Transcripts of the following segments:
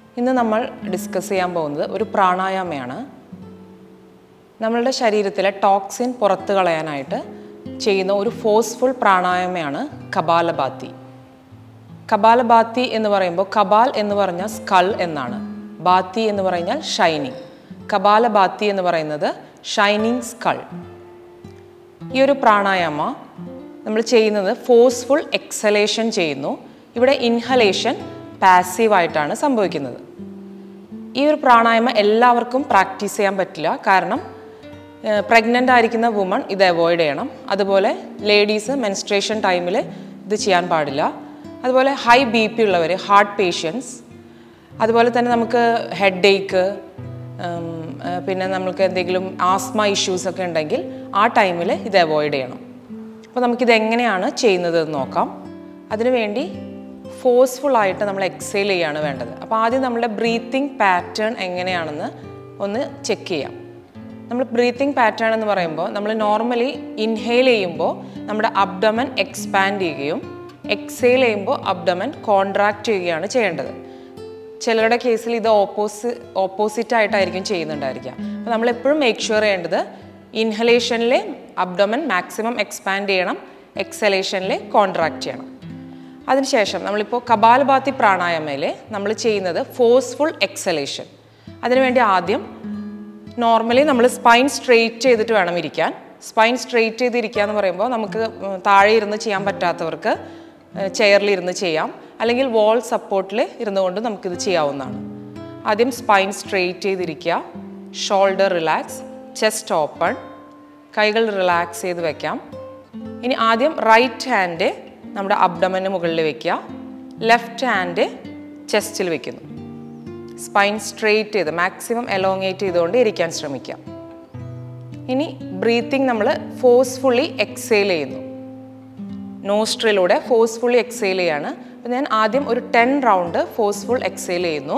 ഇന്ന് നമ്മൾ ഡിസ്കസ് ചെയ്യാൻ പോകുന്നത് ഒരു പ്രാണായാമയാണ് നമ്മളുടെ ശരീരത്തിലെ ടോക്സിൻ പുറത്തു കളയാനായിട്ട് ചെയ്യുന്ന ഒരു ഫോഴ്സ്ഫുൾ പ്രാണായാമയാണ് കപാലഭാത്തി കപാലഭാത്തി എന്ന് പറയുമ്പോൾ കപാൽ എന്ന് പറഞ്ഞാൽ സ്കൾ എന്നാണ് ബാത്തി എന്ന് പറഞ്ഞാൽ ഷൈനിങ് കപാലഭാത്തി എന്ന് പറയുന്നത് ഷൈനിങ് സ്കൾ ഈ ഒരു പ്രാണായാമ നമ്മൾ ചെയ്യുന്നത് ഫോഴ്സ്ഫുൾ എക്സലേഷൻ ചെയ്യുന്നു ഇവിടെ ഇൻഹലേഷൻ പാസീവായിട്ടാണ് സംഭവിക്കുന്നത് ഈ ഒരു പ്രാണായാമം എല്ലാവർക്കും പ്രാക്ടീസ് ചെയ്യാൻ പറ്റില്ല കാരണം പ്രഗ്നൻ്റ് ആയിരിക്കുന്ന വുമൺ ഇത് അവോയ്ഡ് ചെയ്യണം അതുപോലെ ലേഡീസ് മെൻസ്ട്രേഷൻ ടൈമിൽ ഇത് ചെയ്യാൻ പാടില്ല അതുപോലെ ഹൈ ബി പി ഉള്ളവർ ഹാർട്ട് പേഷ്യൻസ് അതുപോലെ തന്നെ നമുക്ക് ഹെഡ് ഏക്ക് പിന്നെ നമുക്ക് എന്തെങ്കിലും ആസ്മ ഇഷ്യൂസ് ഒക്കെ ഉണ്ടെങ്കിൽ ആ ടൈമിൽ ഇത് അവോയ്ഡ് ചെയ്യണം അപ്പോൾ നമുക്കിത് എങ്ങനെയാണ് ചെയ്യുന്നത് എന്ന് നോക്കാം അതിനുവേണ്ടി ഫോഴ്സ്ഫുൾ ആയിട്ട് നമ്മൾ എക്സെയിൽ ചെയ്യാണ് വേണ്ടത് അപ്പോൾ ആദ്യം നമ്മുടെ ബ്രീത്തിങ് പാറ്റേൺ എങ്ങനെയാണെന്ന് ഒന്ന് ചെക്ക് ചെയ്യാം നമ്മൾ ബ്രീത്തിങ് പാറ്റേൺ എന്ന് പറയുമ്പോൾ നമ്മൾ നോർമലി ഇൻഹെയിൽ ചെയ്യുമ്പോൾ നമ്മുടെ അബ്ഡമൻ എക്സ്പാൻഡ് ചെയ്യുകയും എക്സെയിൽ ചെയ്യുമ്പോൾ അബ്ഡമൻ കോൺട്രാക്റ്റ് ചെയ്യുകയാണ് ചെയ്യേണ്ടത് ചിലരുടെ കേസിൽ ഇത് ഓപ്പോസി ഓപ്പോസിറ്റ് ആയിട്ടായിരിക്കും ചെയ്യുന്നുണ്ടായിരിക്കുക അപ്പോൾ നമ്മൾ എപ്പോഴും മേക്ക് ഷുവർ ചെയ്യേണ്ടത് ഇൻഹലേഷനിൽ അബ്ഡമൻ മാക്സിമം എക്സ്പാൻഡ് ചെയ്യണം എക്സലേഷനിൽ കോൺട്രാക്റ്റ് ചെയ്യണം അതിനുശേഷം നമ്മളിപ്പോൾ കപാലഭാത്തി പ്രാണായാമയിൽ നമ്മൾ ചെയ്യുന്നത് ഫോഴ്സ്ഫുൾ എക്സലേഷൻ അതിനുവേണ്ടി ആദ്യം നോർമലി നമ്മൾ സ്പൈൻ സ്ട്രെയിറ്റ് ചെയ്തിട്ട് വേണം ഇരിക്കാൻ സ്പൈൻ സ്ട്രെയിറ്റ് ചെയ്തിരിക്കുക എന്ന് പറയുമ്പോൾ നമുക്ക് താഴെ ഇരുന്ന് ചെയ്യാൻ പറ്റാത്തവർക്ക് ചെയറിലിരുന്ന് ചെയ്യാം അല്ലെങ്കിൽ വാൾ സപ്പോർട്ടിൽ ഇരുന്നുകൊണ്ട് നമുക്കിത് ചെയ്യാവുന്നതാണ് ആദ്യം സ്പൈൻ സ്ട്രെയിറ്റ് ചെയ്തിരിക്കുക ഷോൾഡർ റിലാക്സ് ചെസ്റ്റ് ഓപ്പൺ കൈകൾ റിലാക്സ് ചെയ്ത് വെക്കാം ഇനി ആദ്യം റൈറ്റ് ഹാൻഡ് നമ്മുടെ അബ്ഡമന് മുകളിൽ വെക്കുക ലെഫ്റ്റ് ഹാൻഡ് ചെസ്റ്റിൽ വെക്കുന്നു സ്പൈൻ സ്ട്രെയിറ്റ് ചെയ്ത് മാക്സിമം എലോങ്ങേറ്റ് ചെയ്തുകൊണ്ട് ഇരിക്കാൻ ശ്രമിക്കാം ഇനി ബ്രീത്തിങ് നമ്മൾ ഫോഴ്സ്ഫുള്ളി എക്സെയിൽ ചെയ്യുന്നു നോസ്ട്രിലൂടെ ഫോഴ്സ്ഫുള്ളി എക്സെയിൽ ചെയ്യാണ് അപ്പം ഞാൻ ആദ്യം ഒരു ടെൻ റൗണ്ട് ഫോഴ്സ്ഫുൾ എക്സെയിൽ ചെയ്യുന്നു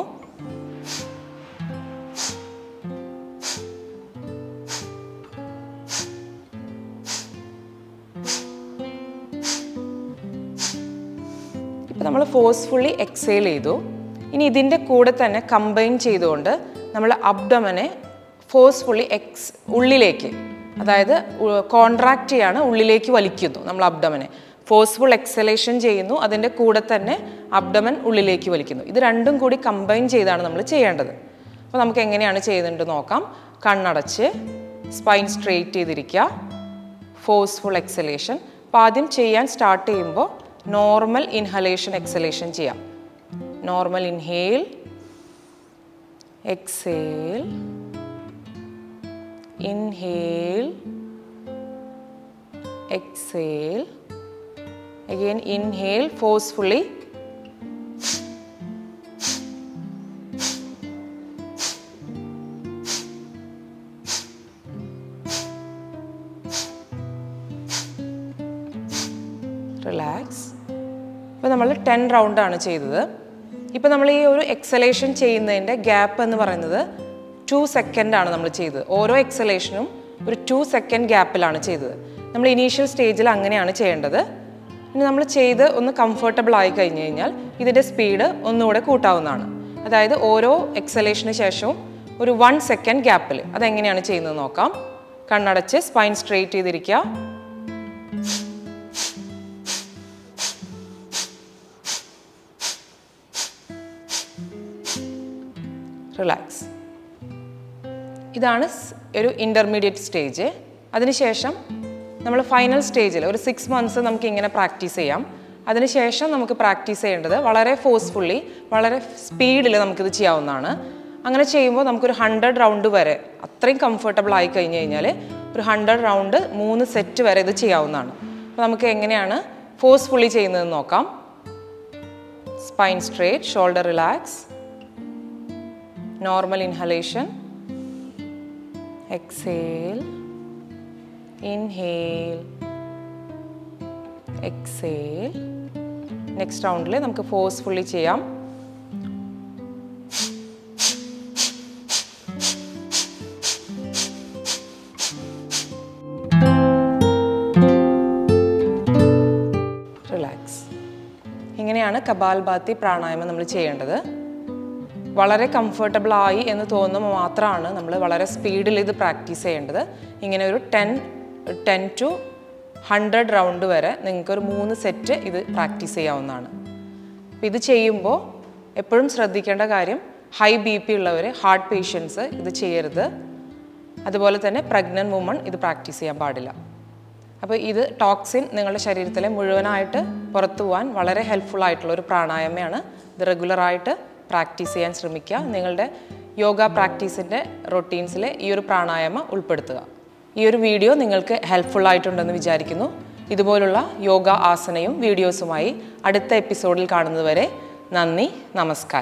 ഇപ്പം നമ്മൾ ഫോഴ്സ്ഫുള്ളി എക്സെയിൽ ചെയ്തു ഇനി ഇതിൻ്റെ കൂടെ തന്നെ കമ്പൈൻ ചെയ്തുകൊണ്ട് നമ്മൾ അബ്ഡമനെ ഫോഴ്സ്ഫുള്ളി എക്സ് ഉള്ളിലേക്ക് അതായത് കോൺട്രാക്റ്റ് ചെയ്യാണ് ഉള്ളിലേക്ക് വലിക്കുന്നു നമ്മൾ അബ്ഡമനെ ഫോഴ്സ്ഫുൾ എക്സലേഷൻ ചെയ്യുന്നു അതിൻ്റെ കൂടെ തന്നെ അബ്ഡമൻ ഉള്ളിലേക്ക് വലിക്കുന്നു ഇത് രണ്ടും കൂടി കമ്പൈൻ ചെയ്താണ് നമ്മൾ ചെയ്യേണ്ടത് അപ്പോൾ നമുക്ക് എങ്ങനെയാണ് ചെയ്യുന്നുണ്ട് നോക്കാം കണ്ണടച്ച് സ്പൈൻ സ്ട്രെയിറ്റ് ചെയ്തിരിക്കുക ഫോഴ്സ്ഫുൾ എക്സലേഷൻ അപ്പോൾ ആദ്യം ചെയ്യാൻ സ്റ്റാർട്ട് ചെയ്യുമ്പോൾ നോർമൽ ഇൻഹലേഷൻ എക്സലേഷൻ ചെയ്യാം normal inhale exhale inhale exhale again inhale forcefully relax ഇപ്പോൾ നമ്മൾ ടെൻ റൗണ്ടാണ് ചെയ്തത് ഇപ്പോൾ നമ്മൾ ഈ ഒരു എക്സലേഷൻ ചെയ്യുന്നതിൻ്റെ ഗ്യാപ്പ് എന്ന് പറയുന്നത് ടു സെക്കൻഡാണ് നമ്മൾ ചെയ്തത് ഓരോ എക്സലേഷനും ഒരു ടു സെക്കൻഡ് ഗ്യാപ്പിലാണ് ചെയ്തത് നമ്മൾ ഇനീഷ്യൽ സ്റ്റേജിൽ അങ്ങനെയാണ് ചെയ്യേണ്ടത് ഇനി നമ്മൾ ചെയ്ത് ഒന്ന് കംഫർട്ടബിൾ ആയി കഴിഞ്ഞ് കഴിഞ്ഞാൽ ഇതിൻ്റെ സ്പീഡ് ഒന്നുകൂടെ കൂട്ടാവുന്നതാണ് അതായത് ഓരോ എക്സലേഷന് ശേഷവും ഒരു വൺ സെക്കൻഡ് ഗ്യാപ്പിൽ അതെങ്ങനെയാണ് ചെയ്യുന്നത് നോക്കാം കണ്ണടച്ച് സ്പൈൻ സ്ട്രെയിറ്റ് ചെയ്തിരിക്കുക റിലാക്സ് ഇതാണ് ഒരു ഇൻ്റർമീഡിയറ്റ് സ്റ്റേജ് അതിനുശേഷം നമ്മൾ ഫൈനൽ സ്റ്റേജിൽ ഒരു സിക്സ് മന്ത്സ് നമുക്ക് ഇങ്ങനെ പ്രാക്ടീസ് ചെയ്യാം അതിനുശേഷം നമുക്ക് പ്രാക്ടീസ് ചെയ്യേണ്ടത് വളരെ ഫോഴ്സ്ഫുള്ളി വളരെ സ്പീഡിൽ നമുക്കിത് ചെയ്യാവുന്നതാണ് അങ്ങനെ ചെയ്യുമ്പോൾ നമുക്കൊരു ഹൺഡ്രഡ് റൗണ്ട് വരെ അത്രയും കംഫർട്ടബിൾ ആയി കഴിഞ്ഞ് കഴിഞ്ഞാൽ ഒരു ഹൺഡ്രഡ് റൗണ്ട് മൂന്ന് സെറ്റ് വരെ ഇത് ചെയ്യാവുന്നതാണ് അപ്പോൾ നമുക്ക് എങ്ങനെയാണ് ഫോഴ്സ്ഫുള്ളി ചെയ്യുന്നതെന്ന് നോക്കാം spine straight shoulder relax normal inhalation exhale inhale exhale next റൗണ്ടിൽ നമുക്ക് ഫോഴ്സ്ഫുള്ളി ചെയ്യാം റിലാക്സ് ഇങ്ങനെയാണ് കപാൽഭാത്തി പ്രാണായാമം നമ്മൾ ചെയ്യേണ്ടത് വളരെ കംഫർട്ടബിൾ ആയി എന്ന് തോന്നുമ്പോൾ മാത്രമാണ് നമ്മൾ വളരെ സ്പീഡിൽ ഇത് പ്രാക്ടീസ് ചെയ്യേണ്ടത് ഇങ്ങനെ ഒരു ten ten to hundred round വരെ നിങ്ങൾക്കൊരു മൂന്ന് സെറ്റ് ഇത് പ്രാക്ടീസ് ചെയ്യാവുന്നതാണ് അപ്പോൾ ഇത് ചെയ്യുമ്പോൾ എപ്പോഴും ശ്രദ്ധിക്കേണ്ട കാര്യം ഹൈ ബി പി ഉള്ളവർ ഹാർട്ട് പേഷ്യൻസ് ഇത് ചെയ്യരുത് അതുപോലെ തന്നെ പ്രഗ്നൻറ്റ് വുമൺ ഇത് പ്രാക്ടീസ് ചെയ്യാൻ പാടില്ല അപ്പോൾ ഇത് ടോക്സിൻ നിങ്ങളുടെ ശരീരത്തിലെ മുഴുവനായിട്ട് പുറത്തു പോകാൻ വളരെ ഹെൽപ്ഫുൾ ആയിട്ടുള്ള ഒരു പ്രാണായാമയാണ് ഇത് റെഗുലറായിട്ട് പ്രാക്ടീസ് ചെയ്യാൻ ശ്രമിക്കുക നിങ്ങളുടെ യോഗ പ്രാക്ടീസിൻ്റെ റൊട്ടീൻസിൽ ഈ ഒരു പ്രാണായാമം ഉൾപ്പെടുത്തുക ഈ ഒരു വീഡിയോ നിങ്ങൾക്ക് ഹെൽപ്ഫുൾ ആയിട്ടുണ്ടെന്ന് വിചാരിക്കുന്നു ഇതുപോലുള്ള യോഗ ആസനയും വീഡിയോസുമായി അടുത്ത എപ്പിസോഡിൽ കാണുന്നതുവരെ നന്ദി നമസ്കാരം